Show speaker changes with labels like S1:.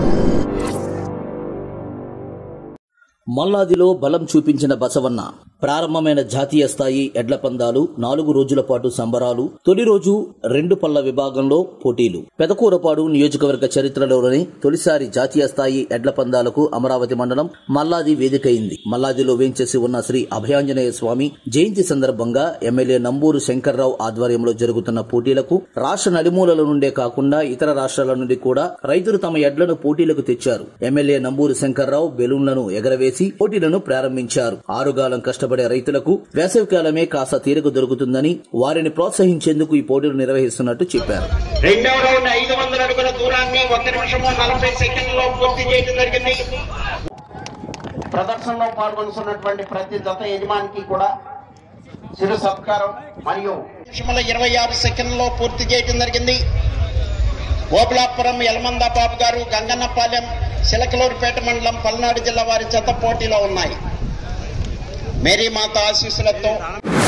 S1: మల్లాదిలో బలం చూపించిన బసవన్న ప్రారంభమైన జాతీయ స్థాయి ఎడ్ల పందాలు నాలుగు రోజుల పాటు సంబరాలు తొలి రోజు రెండు పళ్ల విభాగంలో పోటీలు పెదకూరపాడు నియోజకవర్గ చరిత్రలోని తొలిసారి జాతీయ స్థాయి ఎడ్ల పందాలకు అమరావతి మండలం మల్లాది వేదికైంది మల్లాదిలో వేంచేసి ఉన్న శ్రీ అభయాంజనేయ స్వామి జయంతి సందర్భంగా ఎమ్మెల్యే నంబూరు శంకర్రావు ఆధ్వర్యంలో జరుగుతున్న పోటీలకు రాష్ట్ర నలుమూలల నుండే కాకుండా ఇతర రాష్ట్రాల నుండి కూడా రైతులు తమ ఎడ్లను పోటీలకు తెచ్చారు ఎమ్మెల్యే నంబూరు శంకర్రావు బెలూన్లను ఎగరవేసి పోటీలను ప్రారంభించారు ఆరుగాలం కష్టపడే రైతులకు వేసవికాలమే కాస్త తీరకు దొరుకుతుందని వారిని ప్రోత్సహించేందుకు ఈ పోటీలు నిర్వహిస్తున్నట్టు చెప్పారు
S2: రెండవ రౌండ్ ఐదు వందల అడుగుల దూరాన్ని ఒక నిమిషము నలభై సెకండ్లో పూర్తి చేయడం జరిగింది ప్రదర్శనలో పాల్గొనుతున్నటువంటి ప్రతి జత యజమానికి కూడా చిరు సత్కారం మరియు నిమిషముల ఇరవై ఆరు సెకండ్లో పూర్తి చేయడం జరిగింది ఓబులాపురం యలమంద బాబు గారు గంగన్నపాలెం చిలకలూరుపేట మండలం పల్నాడు జిల్లా వారి జత పోటీలో ఉన్నాయి మేరీ మాత ఆశీస్సులతో